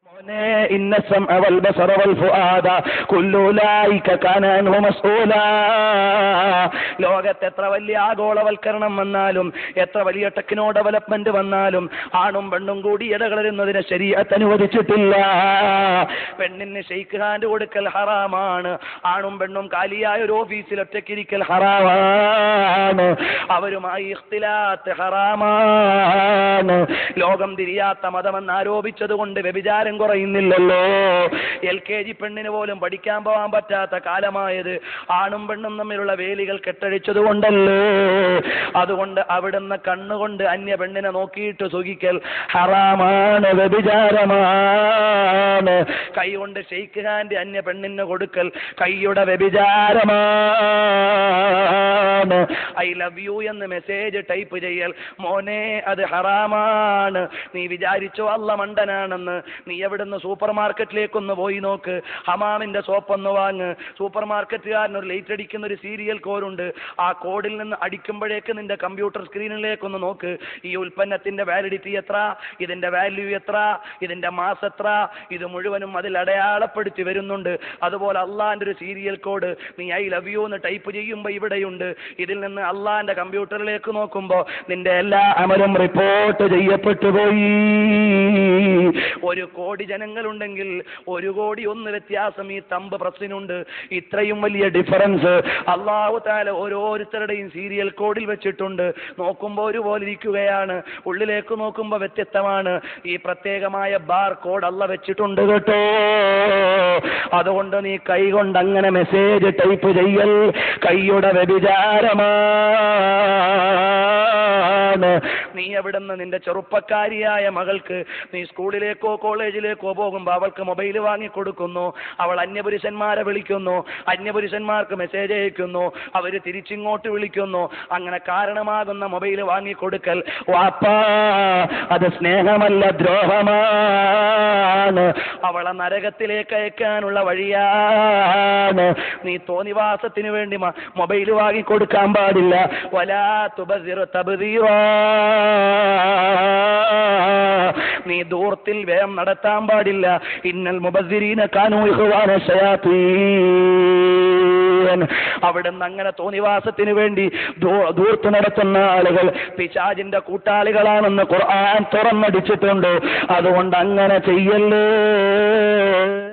മോനെ, ഇന്ന السمع والبصر والفؤاد كل أولئك كان عنه مسؤولا ലോകത്ത് എത്ര വലിയ ആഗോളവൽക്കരണം വന്നാലും എത്ര വലിയ ടെക്നോ ഡെവലപ്മെന്റ് വന്നാലും ആണും പെണ്ണും കൂടി ഇടകലരുന്നതിന് ശരീരത്ത് അനുവദിച്ചിട്ടില്ല പെണ്ണിന് ഷെയ്ക്ക് ഹാൻഡ് കൊടുക്കൽ ഹറാമാണ് ആണും പെണ്ണും കാലിയായ ഒരു ഓഫീസിൽ ഒറ്റയ്ക്കിരിക്കൽ ഹറാമാണ് അവരുമായി ഇഖ്തിലാത്ത് ഹറാമാണ് ലോകം തിരിയാത്ത മതമെന്ന് ആരോപിച്ചത് കൊണ്ട് വ്യഭിചാരം കുറയുന്നില്ലല്ലോ എൽ കെ ജി പെണ്ണിന് പോലും പഠിക്കാൻ പോകാൻ പറ്റാത്ത കാലമായത് ആണും പെണ്ണും തമ്മിലുള്ള വേലികൾ കെട്ടഴിച്ചത് കൊണ്ടല്ലേ അതുകൊണ്ട് അവിടുന്ന് കണ്ണുകൊണ്ട് അന്യ പെണ്ണിനെ നോക്കിയിട്ട് സുഖിക്കൽ ഹറാമാണ് വ്യഭിചാരമാണ് കൈ കൊണ്ട് ഷെയ്ക്ക് ഹാൻഡ് അന്യ പെണ്ണിന് കൊടുക്കൽ കൈയുടെ വ്യഭിചാരമാണ് ഐ ലവ് യു എന്ന് മെസ്സേജ് ടൈപ്പ് ചെയ്യൽ മോനെ അത് ഹറാമാണ് നീ വിചാരിച്ചോ അല്ല മണ്ടനാണെന്ന് നീ എവിടുന്ന് സൂപ്പർ മാർക്കറ്റിലേക്കൊന്ന് പോയി നോക്ക് ഹമാമിന്റെ സോപ്പൊന്ന് വാങ്ങ് സൂപ്പർ മാർക്കറ്റുകാരൻ ഒരു ലൈറ്റ് അടിക്കുന്ന ഒരു സീരിയൽ കോഡുണ്ട് ആ കോഡിൽ നിന്ന് അടിക്കുമ്പോഴേക്ക് നിന്റെ കമ്പ്യൂട്ടർ സ്ക്രീനിലേക്കൊന്ന് നോക്ക് ഈ ഉൽപ്പന്നത്തിന്റെ വാലിഡിറ്റി എത്ര ഇതിന്റെ വാല്യൂ എത്ര ഇതിന്റെ മാസ് എത്ര ഇത് മുഴുവനും അതിൽ അടയാളപ്പെടുത്തി വരുന്നുണ്ട് അതുപോലെ അള്ളാന്റെ ഒരു സീരിയൽ കോഡ് നീ ഐ ലവ് യു എന്ന് ടൈപ്പ് ചെയ്യുമ്പോൾ ഇവിടെയുണ്ട് ഇതിൽ നിന്ന് അള്ളാന്റെ കമ്പ്യൂട്ടറിലേക്ക് നോക്കുമ്പോൾ നിന്റെ എല്ലാ അമലും റിപ്പോർട്ട് ചെയ്യപ്പെട്ടു പോയി ഒരു കോടി ജനങ്ങളുണ്ടെങ്കിൽ ഒരു കോടി ഒന്ന് വ്യത്യാസം ഈ തമ്പ് പ്രസ്സിനുണ്ട് ഇത്രയും വലിയ ഡിഫറൻസ് അള്ളാഹു താല ഓരോരുത്തരുടെയും സീരിയൽ കോഡിൽ വെച്ചിട്ടുണ്ട് നോക്കുമ്പോൾ ഒരുപോലെ ഇരിക്കുകയാണ് ഉള്ളിലേക്ക് നോക്കുമ്പോൾ വ്യത്യസ്തമാണ് ഈ പ്രത്യേകമായ ബാർ കോഡ് അല്ല വെച്ചിട്ടുണ്ട് കേട്ടോ അതുകൊണ്ട് നീ കൈ കൊണ്ട് അങ്ങനെ മെസ്സേജ് ടൈപ്പ് ചെയ്യൽ കൈയുടെ വ്യഭിചാരമാണ് നീ എവിടുന്ന് നിന്റെ ചെറുപ്പക്കാരിയായ മകൾക്ക് നീ സ്കൂളിലേക്കോ കോളേജിലേക്കോ പോകുമ്പോൾ അവൾക്ക് മൊബൈൽ വാങ്ങി കൊടുക്കുന്നു അവൾ അന്യപുരുഷന്മാരെ വിളിക്കുന്നു അന്യപുരുഷന്മാർക്ക് മെസ്സേജ് അയക്കുന്നു അവർ തിരിച്ചിങ്ങോട്ട് വിളിക്കുന്നു അങ്ങനെ കാരണമാകുന്ന മൊബൈൽ വാങ്ങിക്കൊടുക്കൽ വാപ്പാ അത് സ്നേഹമല്ല ദ്രോഹമാണ് അവളെ നരകത്തിലേക്ക് അയക്കാനുള്ള വഴിയാണ് നീ തോന്നിവാസത്തിന് വേണ്ടി മൊബൈൽ വാങ്ങിക്കൊടുക്കാൻ പാടില്ല വലാ തുബസിർ തബ്ദീറാ നീ ദൂരത്തിൽ വേഗം നടത്താൻ പാടില്ല ഇന്നൽ മുബസ്സിരീന കാനൂ ഇഖ്വാന ശയാത്തീൻ അവിടുന്ന് അങ്ങനെ തോന്നിവാസത്തിന് വേണ്ടി ദൂ- ദൂർത്ത് നടത്തുന്ന ആളുകൾ പിശാജിന്റെ കൂട്ടാളികളാണെന്ന് ഖുർആൻ തുറന്നടിച്ചിട്ടുണ്ട് അതുകൊണ്ട് അങ്ങനെ ചെയ്യല്ലേ